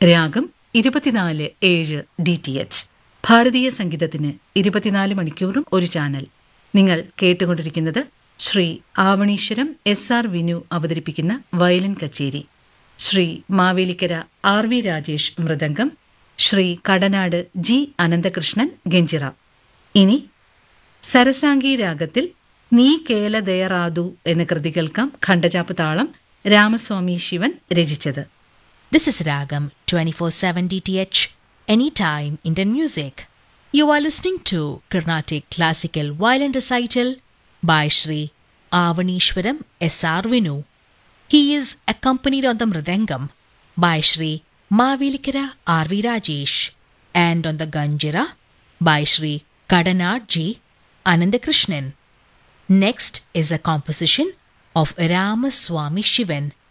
രാഗം ഇരുപത്തിനാല് ഏഴ് ഡി ടി എച്ച് ഭാരതീയ സംഗീതത്തിന് ഇരുപത്തിനാല് മണിക്കൂറും ഒരു ചാനൽ നിങ്ങൾ കേട്ടുകൊണ്ടിരിക്കുന്നത് ശ്രീ ആവണീശ്വരം എസ് ആർ വിനു അവതരിപ്പിക്കുന്ന വയലിൻ കച്ചേരി Shri Mavelikkara R V Rajesh mridangam Shri Kadanad G Ananthakrishnan ganjira ഇനി സരസാംഗി രാഗത്തിൽ നീ കേല ദയറാതു എന്ന കൃതി കേൾക്കാം ഖണ്ഡചാപ്പ് താളം രാമസ്വാമി ശിവൻ രചിച്ചത് This is Ragam 24/7 DTH anytime Indian music. You are listening to Carnatic classical violin recital by Sri Avanishwaram S.R. Vinu. He is accompanied on the mridangam by Sri Mavelikara R.V. Rajesh and on the ganjira by Sri Kadanad G. Anandakrishnan. Next is a composition of Ramaswamy Shivan